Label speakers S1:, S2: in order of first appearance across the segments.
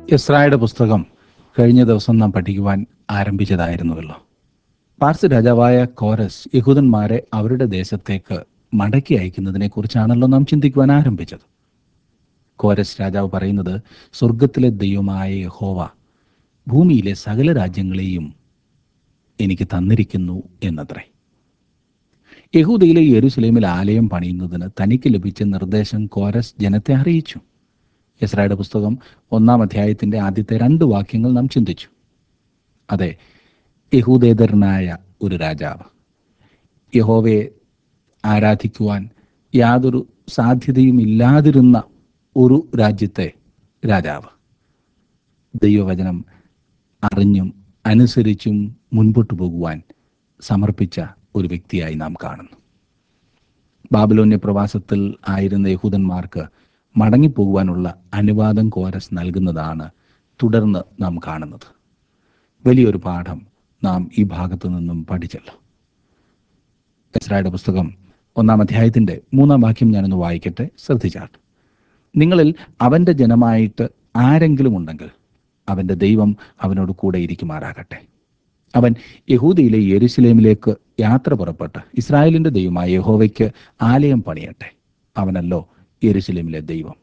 S1: ഇസ്രായേയുടെ പുസ്തകം കഴിഞ്ഞ ദിവസം നാം പഠിക്കുവാൻ ആരംഭിച്ചതായിരുന്നുവല്ലോ പാർസ് രാജാവായ കോരസ് യഹൂദന്മാരെ അവരുടെ ദേശത്തേക്ക് മടക്കി അയക്കുന്നതിനെ കുറിച്ചാണല്ലോ നാം ചിന്തിക്കുവാൻ ആരംഭിച്ചത് കോരസ് രാജാവ് പറയുന്നത് സ്വർഗത്തിലെ ദൈവമായ യഹോവ ഭൂമിയിലെ സകല രാജ്യങ്ങളെയും എനിക്ക് തന്നിരിക്കുന്നു എന്നത്രേ യഹൂദയിലെ യെരുസലേമിൽ ആലയം പണിയുന്നതിന് തനിക്ക് ലഭിച്ച നിർദ്ദേശം കോരസ് ജനത്തെ അറിയിച്ചു ഇസ്രായേൽ പുസ്തകം ഒന്നാം അധ്യായത്തിന്റെ ആദ്യത്തെ രണ്ട് വാക്യങ്ങൾ നാം ചിന്തിച്ചു അതെ യഹൂദേതരനായ ഒരു രാജാവ് യഹോവയെ ആരാധിക്കുവാൻ യാതൊരു സാധ്യതയും ഇല്ലാതിരുന്ന ഒരു രാജ്യത്തെ രാജാവ് ദൈവവചനം അറിഞ്ഞും അനുസരിച്ചും മുൻപോട്ട് പോകുവാൻ സമർപ്പിച്ച ഒരു വ്യക്തിയായി നാം കാണുന്നു ബാബിലോന്യ പ്രവാസത്തിൽ ആയിരുന്ന യഹൂദന്മാർക്ക് മടങ്ങിപ്പോകുവാനുള്ള അനുവാദം കോരസ് നൽകുന്നതാണ് തുടർന്ന് നാം കാണുന്നത് വലിയൊരു പാഠം നാം ഈ ഭാഗത്തു നിന്നും പഠിച്ചല്ലോ എസ്രായുടെ പുസ്തകം ഒന്നാം അധ്യായത്തിന്റെ മൂന്നാം വാക്യം ഞാനൊന്ന് വായിക്കട്ടെ ശ്രദ്ധിച്ചാട്ട് നിങ്ങളിൽ അവന്റെ ജനമായിട്ട് ആരെങ്കിലും ഉണ്ടെങ്കിൽ അവന്റെ ദൈവം അവനോട് കൂടെ ഇരിക്കുമാറാകട്ടെ അവൻ യഹൂദിയിലെ യെരുസലേമിലേക്ക് യാത്ര പുറപ്പെട്ട് ഇസ്രായേലിന്റെ ദൈവമായ യഹോവയ്ക്ക് ആലയം പണിയട്ടെ അവനല്ലോ യെരുസലേമിലെ ദൈവം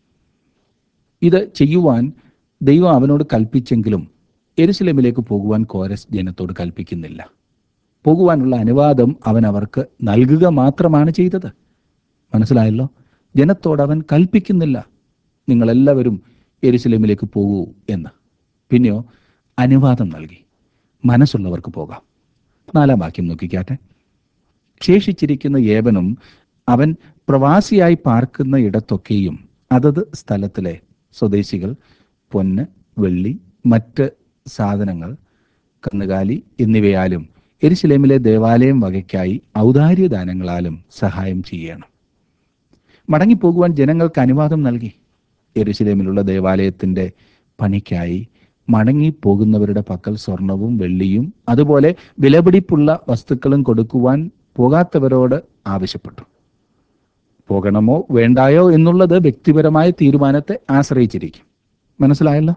S1: ഇത് ചെയ്യുവാൻ ദൈവം അവനോട് കൽപ്പിച്ചെങ്കിലും യെരുസലേമിലേക്ക് പോകുവാൻ കോരസ് ജനത്തോട് കൽപ്പിക്കുന്നില്ല പോകുവാനുള്ള അനുവാദം അവൻ അവർക്ക് നൽകുക മാത്രമാണ് ചെയ്തത് മനസ്സിലായല്ലോ ജനത്തോട് അവൻ കൽപ്പിക്കുന്നില്ല നിങ്ങളെല്ലാവരും യെരുസലേമിലേക്ക് പോകൂ എന്ന് പിന്നെയോ അനുവാദം നൽകി മനസ്സുള്ളവർക്ക് പോകാം നാലാം വാക്യം നോക്കിക്കാട്ടെ ശേഷിച്ചിരിക്കുന്ന ഏവനും അവൻ പ്രവാസിയായി പാർക്കുന്ന ഇടത്തൊക്കെയും അതത് സ്ഥലത്തിലെ സ്വദേശികൾ പൊന്ന് വെള്ളി മറ്റ് സാധനങ്ങൾ കന്നുകാലി എന്നിവയാലും എരിശിലേമിലെ ദേവാലയം വകയ്ക്കായി ഔദാര്യദാനങ്ങളാലും സഹായം ചെയ്യണം മടങ്ങിപ്പോകുവാൻ ജനങ്ങൾക്ക് അനുവാദം നൽകി എരുശിലേമിലുള്ള ദേവാലയത്തിന്റെ പണിക്കായി മടങ്ങിപ്പോകുന്നവരുടെ പക്കൽ സ്വർണവും വെള്ളിയും അതുപോലെ വിലപിടിപ്പുള്ള വസ്തുക്കളും കൊടുക്കുവാൻ പോകാത്തവരോട് ആവശ്യപ്പെട്ടു പോകണമോ വേണ്ടായോ എന്നുള്ളത് വ്യക്തിപരമായ തീരുമാനത്തെ ആശ്രയിച്ചിരിക്കും മനസ്സിലായല്ലോ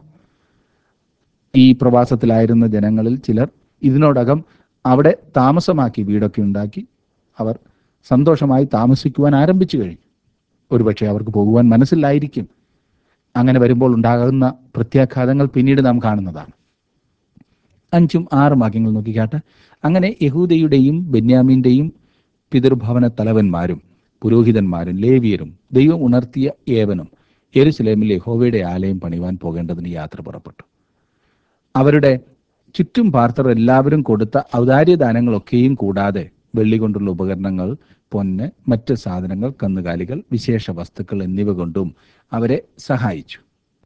S1: ഈ പ്രവാസത്തിലായിരുന്ന ജനങ്ങളിൽ ചിലർ ഇതിനോടകം അവിടെ താമസമാക്കി വീടൊക്കെ ഉണ്ടാക്കി അവർ സന്തോഷമായി താമസിക്കുവാൻ ആരംഭിച്ചു കഴിഞ്ഞു ഒരുപക്ഷെ അവർക്ക് പോകുവാൻ മനസ്സിലായിരിക്കും അങ്ങനെ വരുമ്പോൾ ഉണ്ടാകുന്ന പ്രത്യാഘാതങ്ങൾ പിന്നീട് നാം കാണുന്നതാണ് അഞ്ചും ആറും വാക്യങ്ങൾ നോക്കിക്കാട്ടെ അങ്ങനെ യഹൂദയുടെയും ബെന്യാമിന്റെയും പിതൃഭവന തലവന്മാരും പുരോഹിതന്മാരും ലേവിയരും ദൈവം ഉണർത്തിയ ഏവനും യെരുസലേമിൽ യഹോവയുടെ ആലയം പണിവാൻ പോകേണ്ടതിന് യാത്ര പുറപ്പെട്ടു അവരുടെ ചുറ്റും പാർത്തർ എല്ലാവരും കൊടുത്ത ഔദാര്യദാനങ്ങളൊക്കെയും കൂടാതെ വെള്ളി കൊണ്ടുള്ള ഉപകരണങ്ങൾ പൊന്ന് മറ്റ് സാധനങ്ങൾ കന്നുകാലികൾ വിശേഷ വസ്തുക്കൾ എന്നിവ കൊണ്ടും അവരെ സഹായിച്ചു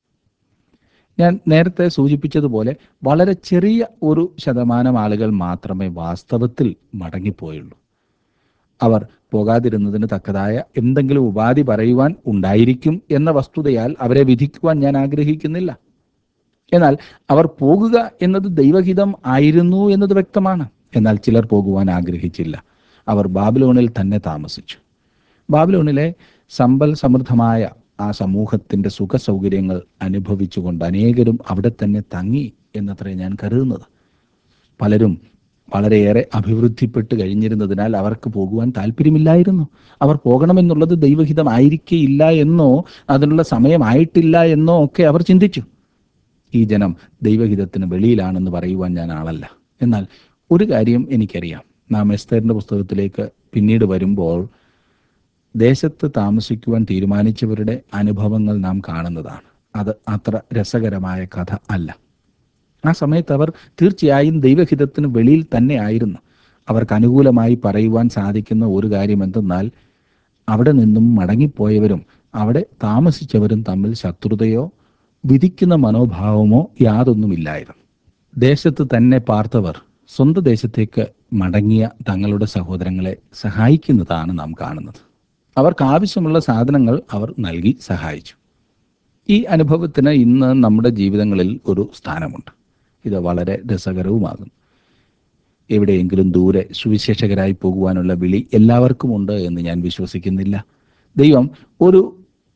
S1: ഞാൻ നേരത്തെ സൂചിപ്പിച്ചതുപോലെ വളരെ ചെറിയ ഒരു ശതമാനം ആളുകൾ മാത്രമേ വാസ്തവത്തിൽ മടങ്ങിപ്പോയുള്ളൂ അവർ പോകാതിരുന്നതിന് തക്കതായ എന്തെങ്കിലും ഉപാധി പറയുവാൻ ഉണ്ടായിരിക്കും എന്ന വസ്തുതയാൽ അവരെ വിധിക്കുവാൻ ഞാൻ ആഗ്രഹിക്കുന്നില്ല എന്നാൽ അവർ പോകുക എന്നത് ദൈവഹിതം ആയിരുന്നു എന്നത് വ്യക്തമാണ് എന്നാൽ ചിലർ പോകുവാൻ ആഗ്രഹിച്ചില്ല അവർ ബാബിലോണിൽ തന്നെ താമസിച്ചു ബാബിലോണിലെ സമ്പൽ സമൃദ്ധമായ ആ സമൂഹത്തിന്റെ സുഖ സൗകര്യങ്ങൾ അനുഭവിച്ചുകൊണ്ട് അനേകരും അവിടെ തന്നെ തങ്ങി എന്നത്രേ ഞാൻ കരുതുന്നത് പലരും വളരെയേറെ അഭിവൃദ്ധിപ്പെട്ട് കഴിഞ്ഞിരുന്നതിനാൽ അവർക്ക് പോകുവാൻ താല്പര്യമില്ലായിരുന്നു അവർ പോകണമെന്നുള്ളത് ദൈവഹിതം ആയിരിക്കേയില്ല എന്നോ അതിനുള്ള സമയമായിട്ടില്ല എന്നോ ഒക്കെ അവർ ചിന്തിച്ചു ഈ ജനം ദൈവഹിതത്തിന് വെളിയിലാണെന്ന് പറയുവാൻ ഞാൻ ആളല്ല എന്നാൽ ഒരു കാര്യം എനിക്കറിയാം നാം എസ്തേറിന്റെ പുസ്തകത്തിലേക്ക് പിന്നീട് വരുമ്പോൾ ദേശത്ത് താമസിക്കുവാൻ തീരുമാനിച്ചവരുടെ അനുഭവങ്ങൾ നാം കാണുന്നതാണ് അത് അത്ര രസകരമായ കഥ അല്ല ആ സമയത്ത് അവർ തീർച്ചയായും ദൈവഹിതത്തിന് വെളിയിൽ തന്നെ ആയിരുന്നു അവർക്ക് അനുകൂലമായി പറയുവാൻ സാധിക്കുന്ന ഒരു കാര്യം എന്തെന്നാൽ അവിടെ നിന്നും മടങ്ങിപ്പോയവരും അവിടെ താമസിച്ചവരും തമ്മിൽ ശത്രുതയോ വിധിക്കുന്ന മനോഭാവമോ യാതൊന്നുമില്ലായിരുന്നു ദേശത്ത് തന്നെ പാർത്തവർ സ്വന്തം ദേശത്തേക്ക് മടങ്ങിയ തങ്ങളുടെ സഹോദരങ്ങളെ സഹായിക്കുന്നതാണ് നാം കാണുന്നത് അവർക്ക് ആവശ്യമുള്ള സാധനങ്ങൾ അവർ നൽകി സഹായിച്ചു ഈ അനുഭവത്തിന് ഇന്ന് നമ്മുടെ ജീവിതങ്ങളിൽ ഒരു സ്ഥാനമുണ്ട് ഇത് വളരെ രസകരവുമാകും എവിടെയെങ്കിലും ദൂരെ സുവിശേഷകരായി പോകുവാനുള്ള വിളി എല്ലാവർക്കും ഉണ്ട് എന്ന് ഞാൻ വിശ്വസിക്കുന്നില്ല ദൈവം ഒരു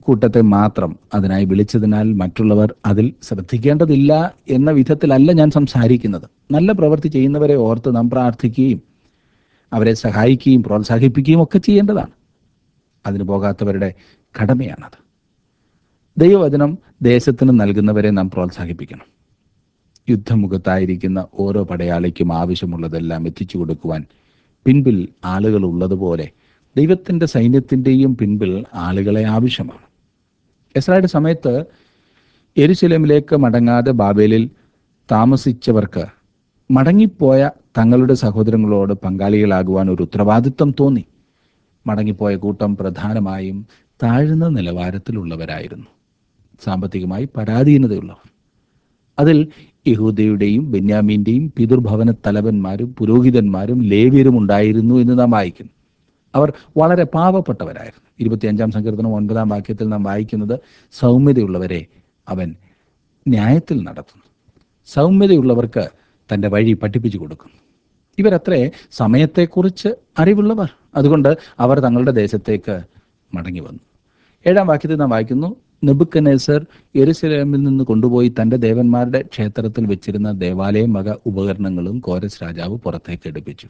S1: കൂട്ടത്തെ മാത്രം അതിനായി വിളിച്ചതിനാൽ മറ്റുള്ളവർ അതിൽ ശ്രദ്ധിക്കേണ്ടതില്ല എന്ന വിധത്തിലല്ല ഞാൻ സംസാരിക്കുന്നത് നല്ല പ്രവൃത്തി ചെയ്യുന്നവരെ ഓർത്ത് നാം പ്രാർത്ഥിക്കുകയും അവരെ സഹായിക്കുകയും പ്രോത്സാഹിപ്പിക്കുകയും ഒക്കെ ചെയ്യേണ്ടതാണ് അതിന് പോകാത്തവരുടെ കടമയാണത് ദൈവവചനം ദേശത്തിന് നൽകുന്നവരെ നാം പ്രോത്സാഹിപ്പിക്കണം യുദ്ധമുഖത്തായിരിക്കുന്ന ഓരോ പടയാളിക്കും ആവശ്യമുള്ളതെല്ലാം എത്തിച്ചു കൊടുക്കുവാൻ പിൻപിൽ ആളുകൾ ഉള്ളതുപോലെ ദൈവത്തിൻ്റെ സൈന്യത്തിൻ്റെയും പിൻപിൽ ആളുകളെ ആവശ്യമാണ് എസ്രായുടെ സമയത്ത് എരുശലേമിലേക്ക് മടങ്ങാതെ ബാബേലിൽ താമസിച്ചവർക്ക് മടങ്ങിപ്പോയ തങ്ങളുടെ സഹോദരങ്ങളോട് പങ്കാളികളാകുവാൻ ഒരു ഉത്തരവാദിത്വം തോന്നി മടങ്ങിപ്പോയ കൂട്ടം പ്രധാനമായും താഴ്ന്ന നിലവാരത്തിലുള്ളവരായിരുന്നു സാമ്പത്തികമായി പരാധീനതയുള്ളവർ അതിൽ യഹൂദയുടെയും ബെന്യാമീന്റെയും പിതൃഭവന തലവന്മാരും പുരോഹിതന്മാരും ലേവ്യരും ഉണ്ടായിരുന്നു എന്ന് നാം വായിക്കുന്നു അവർ വളരെ പാവപ്പെട്ടവരായിരുന്നു ഇരുപത്തിയഞ്ചാം സങ്കീർത്തനം ഒൻപതാം വാക്യത്തിൽ നാം വായിക്കുന്നത് സൗമ്യതയുള്ളവരെ അവൻ ന്യായത്തിൽ നടത്തുന്നു സൗമ്യതയുള്ളവർക്ക് തൻ്റെ വഴി പഠിപ്പിച്ചു കൊടുക്കുന്നു ഇവരത്രേ സമയത്തെക്കുറിച്ച് അറിവുള്ളവർ അതുകൊണ്ട് അവർ തങ്ങളുടെ ദേശത്തേക്ക് മടങ്ങി വന്നു ഏഴാം വാക്യത്തിൽ നാം വായിക്കുന്നു നെബുക്കനേസർ യെരുസലേമിൽ നിന്ന് കൊണ്ടുപോയി തന്റെ ദേവന്മാരുടെ ക്ഷേത്രത്തിൽ വെച്ചിരുന്ന ദേവാലയം വക ഉപകരണങ്ങളും കോരസ് രാജാവ് പുറത്തേക്ക് എടുപ്പിച്ചു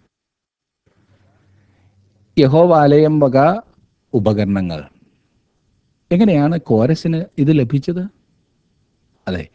S1: യഹോവാലയം വക ഉപകരണങ്ങൾ എങ്ങനെയാണ് കോരസിന് ഇത് ലഭിച്ചത് അതെ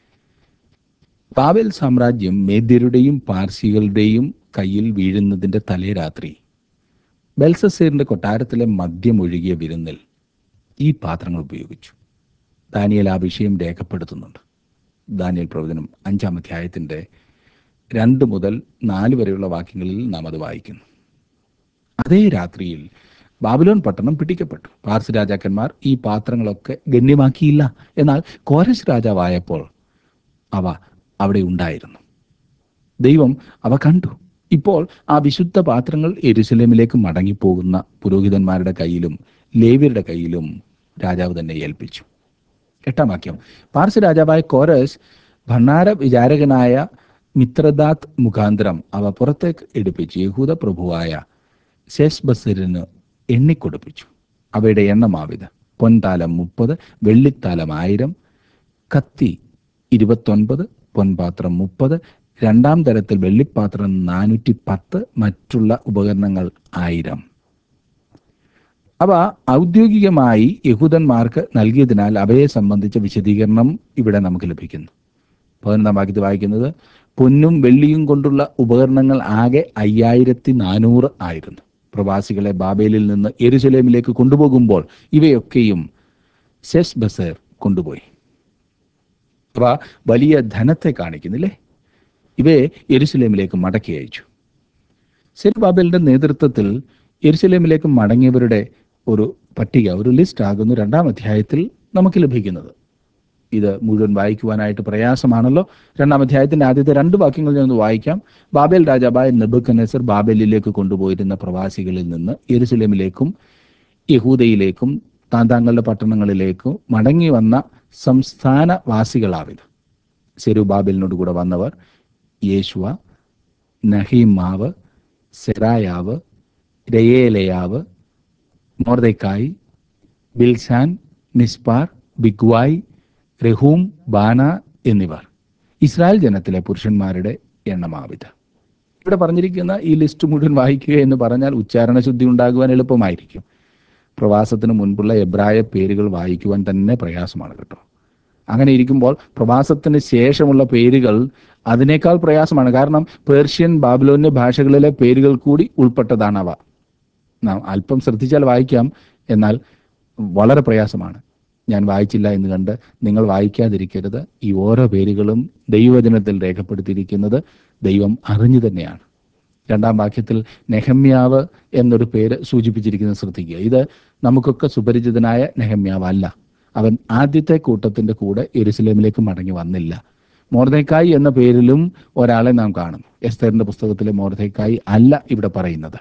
S1: ബാബേൽ സാമ്രാജ്യം മേദ്യരുടെയും പാർസികളുടെയും കയ്യിൽ വീഴുന്നതിന്റെ തലേ രാത്രി ബെൽസസീറിന്റെ കൊട്ടാരത്തിലെ മദ്യം ഒഴുകിയ വിരുന്നിൽ ഈ പാത്രങ്ങൾ ഉപയോഗിച്ചു ദാനിയൽ ആ വിഷയം രേഖപ്പെടുത്തുന്നുണ്ട് ദാനിയൽ പ്രവചനം അഞ്ചാം അധ്യായത്തിന്റെ രണ്ട് മുതൽ നാല് വരെയുള്ള വാക്യങ്ങളിൽ നാം അത് വായിക്കുന്നു അതേ രാത്രിയിൽ ബാബിലോൺ പട്ടണം പിടിക്കപ്പെട്ടു പാർസ് രാജാക്കന്മാർ ഈ പാത്രങ്ങളൊക്കെ ഗണ്യമാക്കിയില്ല എന്നാൽ കോരസ് രാജാവായപ്പോൾ അവ അവിടെ ഉണ്ടായിരുന്നു ദൈവം അവ കണ്ടു ഇപ്പോൾ ആ വിശുദ്ധ പാത്രങ്ങൾ എരുസലേമിലേക്ക് മടങ്ങിപ്പോകുന്ന പുരോഹിതന്മാരുടെ കയ്യിലും ലേവ്യരുടെ കയ്യിലും രാജാവ് തന്നെ ഏൽപ്പിച്ചു എട്ടാം വാക്യം പാർസി രാജാവായ കോരസ് ഭണ്ണാര വിചാരകനായ മിത്രദാത്ത് മുഖാന്തരം അവ പുറത്തേക്ക് എടുപ്പിച്ച് യഹൂദ പ്രഭുവായ ശേഷ്ബസറിന് എണ്ണിക്കൊടുപ്പിച്ചു അവയുടെ എണ്ണമാവിത് പൊൻതാലം മുപ്പത് വെള്ളിത്താലം ആയിരം കത്തി ഇരുപത്തൊൻപത് പൊൻപാത്രം മുപ്പത് രണ്ടാം തരത്തിൽ വെള്ളിപ്പാത്രം നാനൂറ്റി പത്ത് മറ്റുള്ള ഉപകരണങ്ങൾ ആയിരം അവ ഔദ്യോഗികമായി യഹൂദന്മാർക്ക് നൽകിയതിനാൽ അവയെ സംബന്ധിച്ച വിശദീകരണം ഇവിടെ നമുക്ക് ലഭിക്കുന്നു പതിനൊന്നാം വാക്യത്തിൽ വായിക്കുന്നത് പൊന്നും വെള്ളിയും കൊണ്ടുള്ള ഉപകരണങ്ങൾ ആകെ അയ്യായിരത്തി നാനൂറ് ആയിരുന്നു പ്രവാസികളെ ബാബേലിൽ നിന്ന് എരുസലേമിലേക്ക് കൊണ്ടുപോകുമ്പോൾ ഇവയൊക്കെയും സെസ് ബസേർ കൊണ്ടുപോയി അവ വലിയ ധനത്തെ കാണിക്കുന്നില്ലേ ഇവയെ എരുസലേമിലേക്ക് മടക്കി അയച്ചു സെരുബാബേലിന്റെ നേതൃത്വത്തിൽ എരുസലേമിലേക്ക് മടങ്ങിയവരുടെ ഒരു പട്ടിക ഒരു ലിസ്റ്റ് ആകുന്നു രണ്ടാം അധ്യായത്തിൽ നമുക്ക് ലഭിക്കുന്നത് ഇത് മുഴുവൻ വായിക്കുവാനായിട്ട് പ്രയാസമാണല്ലോ രണ്ടാം അധ്യായത്തിന്റെ ആദ്യത്തെ രണ്ട് വാക്യങ്ങൾ ഞാൻ ഒന്ന് വായിക്കാം ബാബേൽ രാജാവായ നെബുക്കനസർ ബാബേലിലേക്ക് കൊണ്ടുപോയിരുന്ന പ്രവാസികളിൽ നിന്ന് യെരുസലേമിലേക്കും യഹൂദയിലേക്കും താൻ തങ്ങളുടെ പട്ടണങ്ങളിലേക്കും മടങ്ങി വന്ന സംസ്ഥാനവാസികളാവിത് സെരുബാബേലിനോട് കൂടെ വന്നവർ യേശുവ നഹീമാവ് സെറായാവ് രയേലയാവ് മോർദക്കായി ബിൽസാൻ മിസ്പാർ ബിഗ്വായ് റഹൂം ബാന എന്നിവർ ഇസ്രായേൽ ജനത്തിലെ പുരുഷന്മാരുടെ എണ്ണമാവിത് ഇവിടെ പറഞ്ഞിരിക്കുന്ന ഈ ലിസ്റ്റ് മുഴുവൻ വായിക്കുക എന്ന് പറഞ്ഞാൽ ഉച്ചാരണ ശുദ്ധി ഉണ്ടാകുവാൻ എളുപ്പമായിരിക്കും പ്രവാസത്തിന് മുൻപുള്ള എബ്രായ പേരുകൾ വായിക്കുവാൻ തന്നെ പ്രയാസമാണ് കേട്ടോ അങ്ങനെ ഇരിക്കുമ്പോൾ പ്രവാസത്തിന് ശേഷമുള്ള പേരുകൾ അതിനേക്കാൾ പ്രയാസമാണ് കാരണം പേർഷ്യൻ ബാബിലോന്യ ഭാഷകളിലെ പേരുകൾ കൂടി ഉൾപ്പെട്ടതാണ് അവ നാം അല്പം ശ്രദ്ധിച്ചാൽ വായിക്കാം എന്നാൽ വളരെ പ്രയാസമാണ് ഞാൻ വായിച്ചില്ല എന്ന് കണ്ട് നിങ്ങൾ വായിക്കാതിരിക്കരുത് ഈ ഓരോ പേരുകളും ദൈവവചനത്തിൽ രേഖപ്പെടുത്തിയിരിക്കുന്നത് ദൈവം അറിഞ്ഞു തന്നെയാണ് രണ്ടാം വാക്യത്തിൽ നെഹമ്യാവ് എന്നൊരു പേര് സൂചിപ്പിച്ചിരിക്കുന്നത് ശ്രദ്ധിക്കുക ഇത് നമുക്കൊക്കെ സുപരിചിതനായ നെഹമ്യാവ് അല്ല അവൻ ആദ്യത്തെ കൂട്ടത്തിന്റെ കൂടെ എരുസലേമിലേക്ക് മടങ്ങി വന്നില്ല മോർദേക്കായി എന്ന പേരിലും ഒരാളെ നാം കാണും എസ്തറിന്റെ പുസ്തകത്തിലെ മോർദേക്കായി അല്ല ഇവിടെ പറയുന്നത്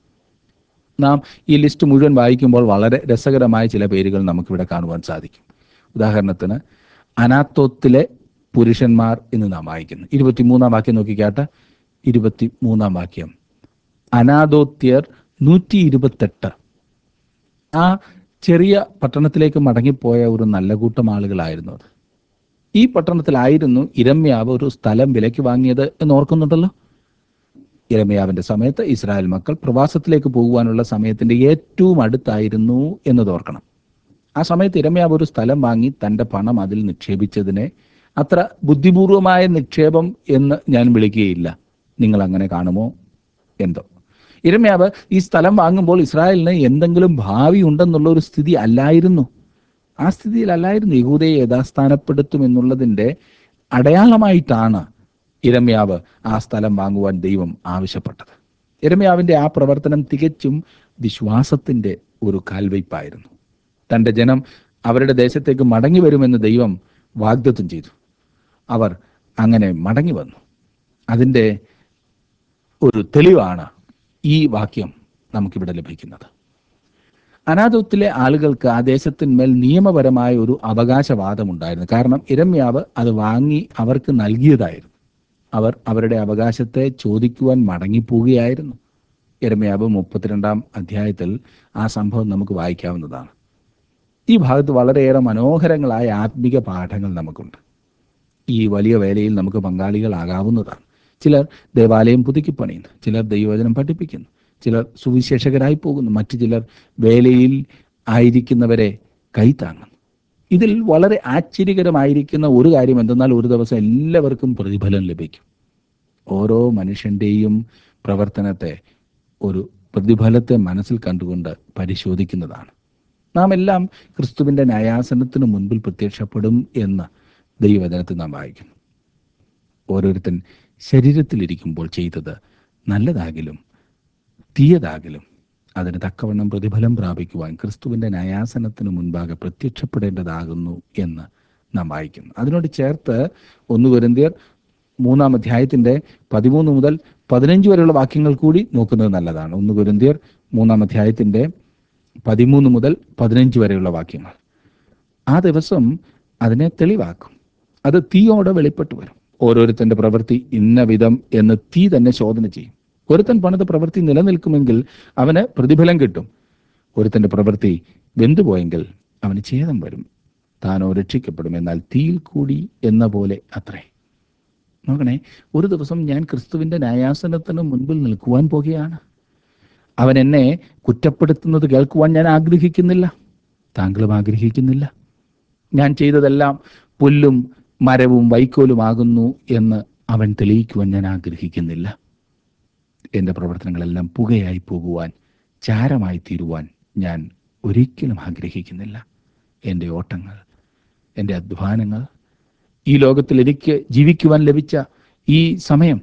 S1: നാം ഈ ലിസ്റ്റ് മുഴുവൻ വായിക്കുമ്പോൾ വളരെ രസകരമായ ചില പേരുകൾ നമുക്കിവിടെ കാണുവാൻ സാധിക്കും ഉദാഹരണത്തിന് അനാത്തോത്തിലെ പുരുഷന്മാർ എന്ന് നാം വായിക്കുന്നു ഇരുപത്തിമൂന്നാം വാക്യം നോക്കിക്കാട്ടെ ഇരുപത്തി മൂന്നാം വാക്യം അനാദോത്യർ നൂറ്റി ഇരുപത്തെട്ട് ആ ചെറിയ പട്ടണത്തിലേക്ക് മടങ്ങിപ്പോയ ഒരു നല്ല കൂട്ടം ആളുകളായിരുന്നു അത് ഈ പട്ടണത്തിലായിരുന്നു ഇരമ്യാവ് ഒരു സ്ഥലം വിലയ്ക്ക് വാങ്ങിയത് എന്ന് ഓർക്കുന്നുണ്ടല്ലോ ഇരമ്യാവിന്റെ സമയത്ത് ഇസ്രായേൽ മക്കൾ പ്രവാസത്തിലേക്ക് പോകുവാനുള്ള സമയത്തിന്റെ ഏറ്റവും അടുത്തായിരുന്നു എന്നത് ഓർക്കണം ആ സമയത്ത് ഇരമ്യാവ് ഒരു സ്ഥലം വാങ്ങി തന്റെ പണം അതിൽ നിക്ഷേപിച്ചതിനെ അത്ര ബുദ്ധിപൂർവമായ നിക്ഷേപം എന്ന് ഞാൻ വിളിക്കുകയില്ല നിങ്ങൾ അങ്ങനെ കാണുമോ എന്തോ ഇരമ്യാവ് ഈ സ്ഥലം വാങ്ങുമ്പോൾ ഇസ്രായേലിന് എന്തെങ്കിലും ഭാവി ഉണ്ടെന്നുള്ള ഒരു സ്ഥിതി അല്ലായിരുന്നു ആ സ്ഥിതിയിലല്ലായിരുന്നു യഹൂദയെ യഥാസ്ഥാനപ്പെടുത്തും എന്നുള്ളതിന്റെ അടയാളമായിട്ടാണ് ഇരമ്യാവ് ആ സ്ഥലം വാങ്ങുവാൻ ദൈവം ആവശ്യപ്പെട്ടത് ഇരമ്യാവിന്റെ ആ പ്രവർത്തനം തികച്ചും വിശ്വാസത്തിന്റെ ഒരു കാൽവയ്പായിരുന്നു തന്റെ ജനം അവരുടെ ദേശത്തേക്ക് മടങ്ങി വരുമെന്ന് ദൈവം വാഗ്ദത്വം ചെയ്തു അവർ അങ്ങനെ മടങ്ങി വന്നു അതിൻ്റെ ഒരു തെളിവാണ് ഈ വാക്യം നമുക്കിവിടെ ലഭിക്കുന്നത് അനാഥത്വത്തിലെ ആളുകൾക്ക് ആ ദേശത്തിന്മേൽ നിയമപരമായ ഒരു അവകാശവാദം ഉണ്ടായിരുന്നു കാരണം ഇരമ്യാവ് അത് വാങ്ങി അവർക്ക് നൽകിയതായിരുന്നു അവർ അവരുടെ അവകാശത്തെ ചോദിക്കുവാൻ മടങ്ങിപ്പോവുകയായിരുന്നു ഇരമ്യാവ് മുപ്പത്തിരണ്ടാം അധ്യായത്തിൽ ആ സംഭവം നമുക്ക് വായിക്കാവുന്നതാണ് ഈ ഭാഗത്ത് വളരെയേറെ മനോഹരങ്ങളായ ആത്മിക പാഠങ്ങൾ നമുക്കുണ്ട് ഈ വലിയ വേലയിൽ നമുക്ക് പങ്കാളികളാകാവുന്നതാണ് ചിലർ ദേവാലയം പുതുക്കി പണിയുന്നു ചിലർ ദൈവവചനം പഠിപ്പിക്കുന്നു ചിലർ സുവിശേഷകരായി പോകുന്നു മറ്റു ചിലർ വേലയിൽ ആയിരിക്കുന്നവരെ കൈത്താങ്ങുന്നു ഇതിൽ വളരെ ആശ്ചര്യകരമായിരിക്കുന്ന ഒരു കാര്യം എന്തെന്നാൽ ഒരു ദിവസം എല്ലാവർക്കും പ്രതിഫലം ലഭിക്കും ഓരോ മനുഷ്യന്റെയും പ്രവർത്തനത്തെ ഒരു പ്രതിഫലത്തെ മനസ്സിൽ കണ്ടുകൊണ്ട് പരിശോധിക്കുന്നതാണ് നാം എല്ലാം ക്രിസ്തുവിന്റെ ന്യായാസനത്തിന് മുൻപിൽ പ്രത്യക്ഷപ്പെടും എന്ന് ദൈവവചനത്തിൽ നാം വായിക്കുന്നു ഓരോരുത്തൻ ശരീരത്തിലിരിക്കുമ്പോൾ ചെയ്തത് നല്ലതാകിലും തീയതാകിലും അതിന് തക്കവണ്ണം പ്രതിഫലം പ്രാപിക്കുവാൻ ക്രിസ്തുവിന്റെ ന്യായാസനത്തിന് മുൻപാകെ പ്രത്യക്ഷപ്പെടേണ്ടതാകുന്നു എന്ന് നാം വായിക്കുന്നു അതിനോട് ചേർത്ത് ഒന്ന് കുരന്തിയർ മൂന്നാം അധ്യായത്തിന്റെ പതിമൂന്ന് മുതൽ പതിനഞ്ച് വരെയുള്ള വാക്യങ്ങൾ കൂടി നോക്കുന്നത് നല്ലതാണ് ഒന്ന് കുരന്തിയർ മൂന്നാം അധ്യായത്തിന്റെ പതിമൂന്ന് മുതൽ പതിനഞ്ച് വരെയുള്ള വാക്യങ്ങൾ ആ ദിവസം അതിനെ തെളിവാക്കും അത് തീയോടെ വെളിപ്പെട്ടു വരും ഓരോരുത്തന്റെ പ്രവൃത്തി ഇന്ന വിധം എന്ന് തീ തന്നെ ശോധന ചെയ്യും ഒരുത്തൻ പണിത പ്രവൃത്തി നിലനിൽക്കുമെങ്കിൽ അവന് പ്രതിഫലം കിട്ടും ഒരുത്തന്റെ പ്രവൃത്തി വെന്തുപോയെങ്കിൽ അവന് ഛേദം വരും താനോ രക്ഷിക്കപ്പെടും എന്നാൽ തീയിൽ കൂടി എന്ന പോലെ അത്രേ നോക്കണേ ഒരു ദിവസം ഞാൻ ക്രിസ്തുവിന്റെ ന്യായാസനത്തിന് മുൻപിൽ നിൽക്കുവാൻ പോകുകയാണ് അവൻ എന്നെ കുറ്റപ്പെടുത്തുന്നത് കേൾക്കുവാൻ ഞാൻ ആഗ്രഹിക്കുന്നില്ല താങ്കളും ആഗ്രഹിക്കുന്നില്ല ഞാൻ ചെയ്തതെല്ലാം പുല്ലും മരവും വൈക്കോലുമാകുന്നു എന്ന് അവൻ തെളിയിക്കുവാൻ ഞാൻ ആഗ്രഹിക്കുന്നില്ല എൻ്റെ പ്രവർത്തനങ്ങളെല്ലാം പുകയായി പോകുവാൻ ചാരമായി തീരുവാൻ ഞാൻ ഒരിക്കലും ആഗ്രഹിക്കുന്നില്ല എൻ്റെ ഓട്ടങ്ങൾ എൻ്റെ അധ്വാനങ്ങൾ ഈ ലോകത്തിൽ എനിക്ക് ജീവിക്കുവാൻ ലഭിച്ച ഈ സമയം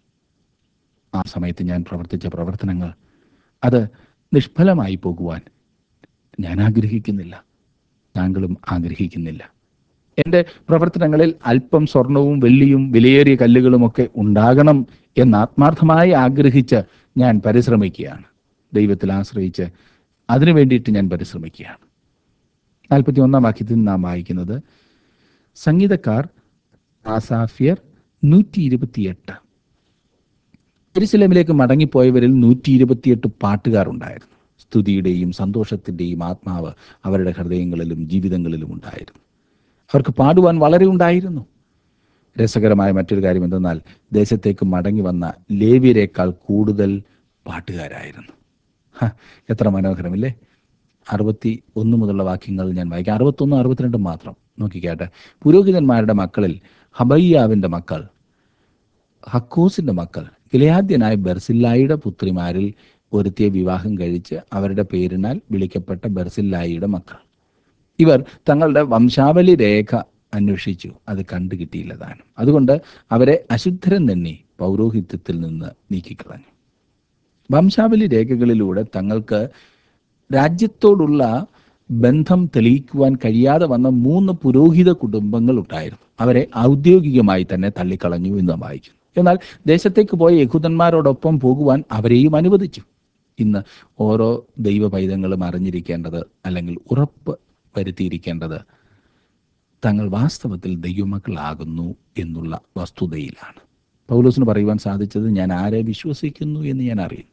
S1: ആ സമയത്ത് ഞാൻ പ്രവർത്തിച്ച പ്രവർത്തനങ്ങൾ അത് നിഷ്ഫലമായി പോകുവാൻ ഞാൻ ആഗ്രഹിക്കുന്നില്ല താങ്കളും ആഗ്രഹിക്കുന്നില്ല എൻ്റെ പ്രവർത്തനങ്ങളിൽ അല്പം സ്വർണവും വെള്ളിയും വിലയേറിയ കല്ലുകളുമൊക്കെ ഉണ്ടാകണം എന്ന് ആത്മാർത്ഥമായി ആഗ്രഹിച്ച് ഞാൻ പരിശ്രമിക്കുകയാണ് ദൈവത്തിൽ ആശ്രയിച്ച് അതിനു വേണ്ടിയിട്ട് ഞാൻ പരിശ്രമിക്കുകയാണ് നാൽപ്പത്തി ഒന്നാം വാക്യത്തിൽ നാം വായിക്കുന്നത് സംഗീതക്കാർ ആസാഫിയർ നൂറ്റി ഇരുപത്തിയെട്ട് ജെറുസലേമിലേക്ക് മടങ്ങിപ്പോയവരിൽ നൂറ്റി ഇരുപത്തിയെട്ട് പാട്ടുകാർ ഉണ്ടായിരുന്നു സ്തുതിയുടെയും സന്തോഷത്തിന്റെയും ആത്മാവ് അവരുടെ ഹൃദയങ്ങളിലും ജീവിതങ്ങളിലും ഉണ്ടായിരുന്നു അവർക്ക് പാടുവാൻ വളരെ ഉണ്ടായിരുന്നു രസകരമായ മറ്റൊരു കാര്യം എന്തെന്നാൽ ദേശത്തേക്ക് മടങ്ങി വന്ന ലേവ്യരെക്കാൾ കൂടുതൽ പാട്ടുകാരായിരുന്നു ഹ, എത്ര മനോഹരമില്ലേ അറുപത്തി ഒന്ന് മുതലുള്ള വാക്യങ്ങൾ ഞാൻ വായിക്കാം അറുപത്തൊന്നും അറുപത്തിരണ്ടും മാത്രം നോക്കിക്കാട്ടെ പുരോഹിതന്മാരുടെ മക്കളിൽ ഹബയ്യാവിന്റെ മക്കൾ ഹക്കോസിന്റെ മക്കൾ ഗിലയാദ്യനായ ബെർസില്ലായിയുടെ പുത്രിമാരിൽ ഒരുത്തിയെ വിവാഹം കഴിച്ച് അവരുടെ പേരിനാൽ വിളിക്കപ്പെട്ട ബെർസില്ലായിയുടെ മക്കൾ ഇവർ തങ്ങളുടെ വംശാവലി രേഖ അന്വേഷിച്ചു അത് കണ്ടു കിട്ടിയില്ല താനും അതുകൊണ്ട് അവരെ അശുദ്ധരം തന്നെ പൗരോഹിത്യത്തിൽ നിന്ന് നീക്കിക്കളഞ്ഞു വംശാവലി രേഖകളിലൂടെ തങ്ങൾക്ക് രാജ്യത്തോടുള്ള ബന്ധം തെളിയിക്കുവാൻ കഴിയാതെ വന്ന മൂന്ന് പുരോഹിത കുടുംബങ്ങൾ ഉണ്ടായിരുന്നു അവരെ ഔദ്യോഗികമായി തന്നെ തള്ളിക്കളഞ്ഞു എന്ന് നാം വായിക്കുന്നു എന്നാൽ ദേശത്തേക്ക് പോയ യഹൂദന്മാരോടൊപ്പം പോകുവാൻ അവരെയും അനുവദിച്ചു ഇന്ന് ഓരോ ദൈവ പൈതങ്ങളും അറിഞ്ഞിരിക്കേണ്ടത് അല്ലെങ്കിൽ ഉറപ്പ് വരുത്തിയിരിക്കേണ്ടത് തങ്ങൾ വാസ്തവത്തിൽ ദൈവമക്കളാകുന്നു എന്നുള്ള വസ്തുതയിലാണ് പൗലോസിന് പറയുവാൻ സാധിച്ചത് ഞാൻ ആരെ വിശ്വസിക്കുന്നു എന്ന് ഞാൻ അറിയുന്നു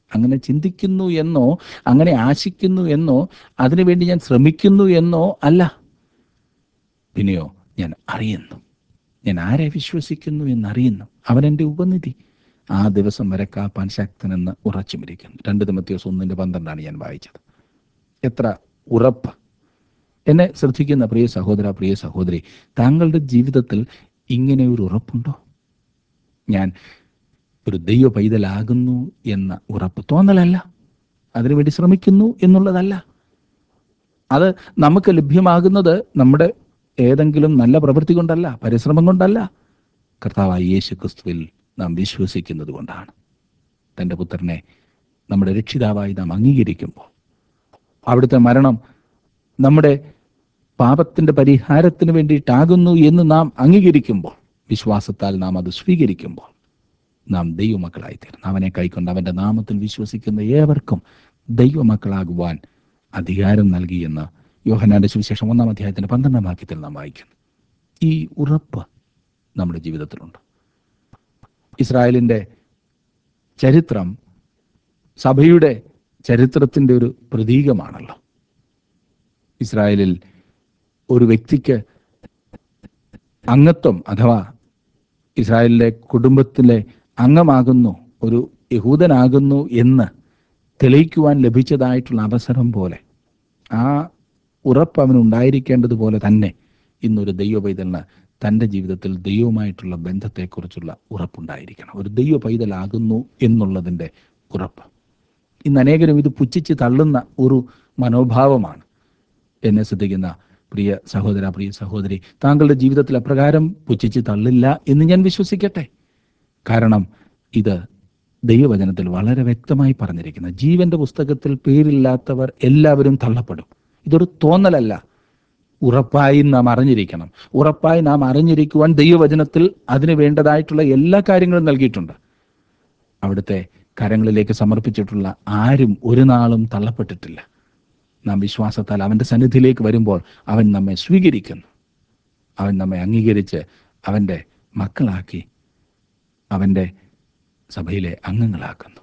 S1: അങ്ങനെ ചിന്തിക്കുന്നു എന്നോ അങ്ങനെ ആശിക്കുന്നു എന്നോ അതിനുവേണ്ടി ഞാൻ ശ്രമിക്കുന്നു എന്നോ അല്ല പിന്നെയോ ഞാൻ അറിയുന്നു ഞാൻ ആരെ വിശ്വസിക്കുന്നു എന്നറിയുന്നു അവൻ എൻ്റെ ഉപനിധി ആ ദിവസം വരെ കാപ്പാൻ ശക്തനെന്ന് ഉറച്ചുമിരിക്കുന്നു രണ്ട് ദിവസം ഒന്നിൻ്റെ പന്ത്രണ്ടാണ് ഞാൻ വായിച്ചത് എത്ര ഉറപ്പ് എന്നെ ശ്രദ്ധിക്കുന്ന പ്രിയ സഹോദര പ്രിയ സഹോദരി താങ്കളുടെ ജീവിതത്തിൽ ഇങ്ങനെ ഒരു ഉറപ്പുണ്ടോ ഞാൻ ഒരു ദൈവ പൈതലാകുന്നു എന്ന ഉറപ്പ് തോന്നലല്ല അതിനുവേണ്ടി ശ്രമിക്കുന്നു എന്നുള്ളതല്ല അത് നമുക്ക് ലഭ്യമാകുന്നത് നമ്മുടെ ഏതെങ്കിലും നല്ല പ്രവൃത്തി കൊണ്ടല്ല പരിശ്രമം കൊണ്ടല്ല കർത്താവായ യേശു ക്രിസ്തുവിൽ നാം വിശ്വസിക്കുന്നത് കൊണ്ടാണ് തൻ്റെ പുത്രനെ നമ്മുടെ രക്ഷിതാവായി നാം അംഗീകരിക്കുമ്പോൾ അവിടുത്തെ മരണം നമ്മുടെ പാപത്തിന്റെ പരിഹാരത്തിന് വേണ്ടിയിട്ടാകുന്നു എന്ന് നാം അംഗീകരിക്കുമ്പോൾ വിശ്വാസത്താൽ നാം അത് സ്വീകരിക്കുമ്പോൾ നാം ദൈവമക്കളായി തീർന്നു അവനെ കൈക്കൊണ്ട് അവന്റെ നാമത്തിൽ വിശ്വസിക്കുന്ന ഏവർക്കും ദൈവമക്കളാകുവാൻ അധികാരം നൽകിയെന്ന് യോഹനാന്റെ സുവിശേഷം ഒന്നാം അധ്യായത്തിന്റെ പന്ത്രണ്ടാം വാക്യത്തിൽ നാം വായിക്കുന്നു ഈ ഉറപ്പ് നമ്മുടെ ജീവിതത്തിലുണ്ട് ഇസ്രായേലിന്റെ ചരിത്രം സഭയുടെ ചരിത്രത്തിന്റെ ഒരു പ്രതീകമാണല്ലോ ഇസ്രായേലിൽ ഒരു വ്യക്തിക്ക് അംഗത്വം അഥവാ ഇസ്രായേലിലെ കുടുംബത്തിലെ അംഗമാകുന്നു ഒരു യഹൂദനാകുന്നു എന്ന് തെളിയിക്കുവാൻ ലഭിച്ചതായിട്ടുള്ള അവസരം പോലെ ആ ഉറപ്പ് അവനുണ്ടായിരിക്കേണ്ടതുപോലെ തന്നെ ഇന്നൊരു ദൈവ പൈതലിന് തൻ്റെ ജീവിതത്തിൽ ദൈവവുമായിട്ടുള്ള ബന്ധത്തെക്കുറിച്ചുള്ള ഉറപ്പുണ്ടായിരിക്കണം ഒരു ദൈവ പൈതലാകുന്നു എന്നുള്ളതിൻ്റെ ഉറപ്പ് ഇന്ന് അനേകരും ഇത് പുച്ഛിച്ച് തള്ളുന്ന ഒരു മനോഭാവമാണ് എന്നെ ശ്രദ്ധിക്കുന്ന പ്രിയ സഹോദര പ്രിയ സഹോദരി താങ്കളുടെ ജീവിതത്തിൽ അപ്രകാരം പുച്ഛിച്ച് തള്ളില്ല എന്ന് ഞാൻ വിശ്വസിക്കട്ടെ കാരണം ഇത് ദൈവവചനത്തിൽ വളരെ വ്യക്തമായി പറഞ്ഞിരിക്കുന്ന ജീവന്റെ പുസ്തകത്തിൽ പേരില്ലാത്തവർ എല്ലാവരും തള്ളപ്പെടും ഇതൊരു തോന്നലല്ല ഉറപ്പായി നാം അറിഞ്ഞിരിക്കണം ഉറപ്പായി നാം അറിഞ്ഞിരിക്കുവാൻ ദൈവവചനത്തിൽ അതിന് വേണ്ടതായിട്ടുള്ള എല്ലാ കാര്യങ്ങളും നൽകിയിട്ടുണ്ട് അവിടുത്തെ കരങ്ങളിലേക്ക് സമർപ്പിച്ചിട്ടുള്ള ആരും ഒരു നാളും തള്ളപ്പെട്ടിട്ടില്ല നാം വിശ്വാസത്താൽ അവൻ്റെ സന്നിധിയിലേക്ക് വരുമ്പോൾ അവൻ നമ്മെ സ്വീകരിക്കുന്നു അവൻ നമ്മെ അംഗീകരിച്ച് അവൻ്റെ മക്കളാക്കി അവൻ്റെ സഭയിലെ അംഗങ്ങളാക്കുന്നു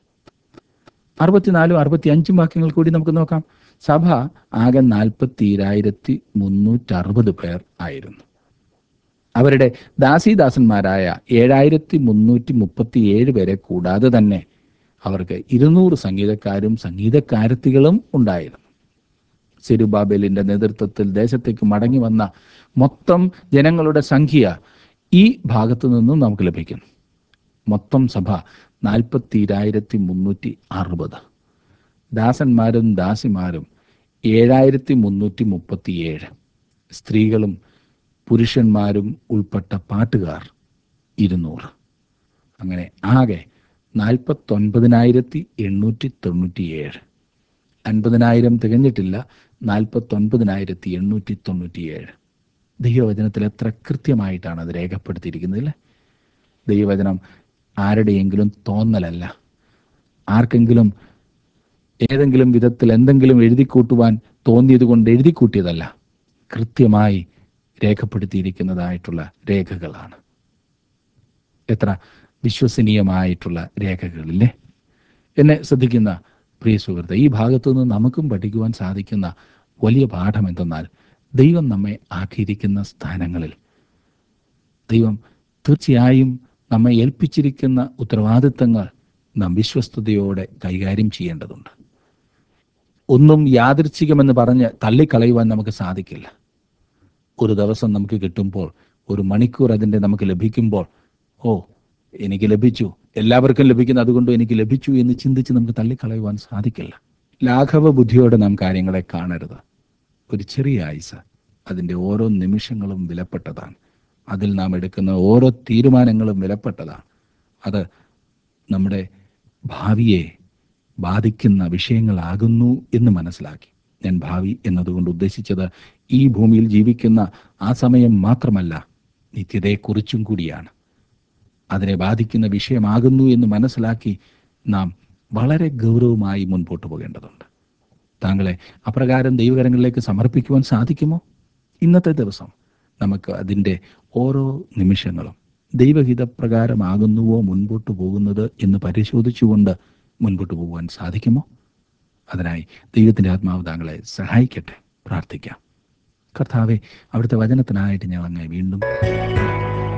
S1: അറുപത്തിനാലും അറുപത്തി അഞ്ചും വാക്യങ്ങൾ കൂടി നമുക്ക് നോക്കാം സഭ ആകെ നാൽപ്പത്തിരായിരത്തി മുന്നൂറ്ററുപത് പേർ ആയിരുന്നു അവരുടെ ദാസീദാസന്മാരായ ഏഴായിരത്തി മുന്നൂറ്റി മുപ്പത്തി ഏഴ് പേരെ കൂടാതെ തന്നെ അവർക്ക് ഇരുന്നൂറ് സംഗീതക്കാരും സംഗീതക്കാരത്തികളും ഉണ്ടായിരുന്നു സെരുബാബേലിന്റെ നേതൃത്വത്തിൽ ദേശത്തേക്ക് മടങ്ങി വന്ന മൊത്തം ജനങ്ങളുടെ സംഖ്യ ഈ ഭാഗത്തു നിന്നും നമുക്ക് ലഭിക്കുന്നു മൊത്തം സഭ നാൽപ്പത്തിരായിരത്തി മുന്നൂറ്റി അറുപത് ദാസന്മാരും ദാസിമാരും ഏഴായിരത്തി മുന്നൂറ്റി മുപ്പത്തിയേഴ് സ്ത്രീകളും പുരുഷന്മാരും ഉൾപ്പെട്ട പാട്ടുകാർ ഇരുന്നൂറ് അങ്ങനെ ആകെ നാൽപ്പത്തൊൻപതിനായിരത്തി എണ്ണൂറ്റി തൊണ്ണൂറ്റിയേഴ് അൻപതിനായിരം തികഞ്ഞിട്ടില്ല നാൽപ്പത്തൊൻപതിനായിരത്തി എണ്ണൂറ്റി തൊണ്ണൂറ്റിയേഴ് ദൈവവചനത്തിൽ എത്ര കൃത്യമായിട്ടാണ് അത് രേഖപ്പെടുത്തിയിരിക്കുന്നത് അല്ലേ ദൈവവചനം ആരുടെയെങ്കിലും തോന്നലല്ല ആർക്കെങ്കിലും ഏതെങ്കിലും വിധത്തിൽ എന്തെങ്കിലും എഴുതിക്കൂട്ടുവാൻ തോന്നിയത് കൊണ്ട് എഴുതിക്കൂട്ടിയതല്ല കൃത്യമായി രേഖപ്പെടുത്തിയിരിക്കുന്നതായിട്ടുള്ള രേഖകളാണ് എത്ര വിശ്വസനീയമായിട്ടുള്ള രേഖകളില്ലേ എന്നെ ശ്രദ്ധിക്കുന്ന പ്രിയ സുഹൃത്ത് ഈ ഭാഗത്തു നിന്ന് നമുക്കും പഠിക്കുവാൻ സാധിക്കുന്ന വലിയ പാഠം എന്തെന്നാൽ ദൈവം നമ്മെ ആക്കിയിരിക്കുന്ന സ്ഥാനങ്ങളിൽ ദൈവം തീർച്ചയായും നമ്മെ ഏൽപ്പിച്ചിരിക്കുന്ന ഉത്തരവാദിത്തങ്ങൾ നാം വിശ്വസ്തയോടെ കൈകാര്യം ചെയ്യേണ്ടതുണ്ട് ഒന്നും യാദൃച്ഛികമെന്ന് പറഞ്ഞ് തള്ളിക്കളയുവാൻ നമുക്ക് സാധിക്കില്ല ഒരു ദിവസം നമുക്ക് കിട്ടുമ്പോൾ ഒരു മണിക്കൂർ അതിൻ്റെ നമുക്ക് ലഭിക്കുമ്പോൾ ഓ എനിക്ക് ലഭിച്ചു എല്ലാവർക്കും ലഭിക്കുന്ന അതുകൊണ്ട് എനിക്ക് ലഭിച്ചു എന്ന് ചിന്തിച്ച് നമുക്ക് തള്ളിക്കളയുവാൻ സാധിക്കില്ല ലാഘവ ബുദ്ധിയോടെ നാം കാര്യങ്ങളെ കാണരുത് ഒരു ചെറിയ ആയുസ് അതിൻ്റെ ഓരോ നിമിഷങ്ങളും വിലപ്പെട്ടതാണ് അതിൽ നാം എടുക്കുന്ന ഓരോ തീരുമാനങ്ങളും വിലപ്പെട്ടതാണ് അത് നമ്മുടെ ഭാവിയെ ബാധിക്കുന്ന വിഷയങ്ങളാകുന്നു എന്ന് മനസ്സിലാക്കി ഞാൻ ഭാവി എന്നതുകൊണ്ട് ഉദ്ദേശിച്ചത് ഈ ഭൂമിയിൽ ജീവിക്കുന്ന ആ സമയം മാത്രമല്ല നിത്യതയെക്കുറിച്ചും കൂടിയാണ് അതിനെ ബാധിക്കുന്ന വിഷയമാകുന്നു എന്ന് മനസ്സിലാക്കി നാം വളരെ ഗൗരവമായി മുൻപോട്ട് പോകേണ്ടതുണ്ട് താങ്കളെ അപ്രകാരം ദൈവകരങ്ങളിലേക്ക് സമർപ്പിക്കുവാൻ സാധിക്കുമോ ഇന്നത്തെ ദിവസം നമുക്ക് അതിൻ്റെ ഓരോ നിമിഷങ്ങളും ദൈവഹിതപ്രകാരമാകുന്നുവോ മുൻപോട്ട് പോകുന്നത് എന്ന് പരിശോധിച്ചുകൊണ്ട് മുൻപോട്ട് പോകുവാൻ സാധിക്കുമോ അതിനായി ദൈവത്തിൻ്റെ ആത്മാവ് താങ്കളെ സഹായിക്കട്ടെ പ്രാർത്ഥിക്കാം കർത്താവെ അവിടുത്തെ വചനത്തിനായിട്ട് ഞങ്ങൾ അങ്ങ് വീണ്ടും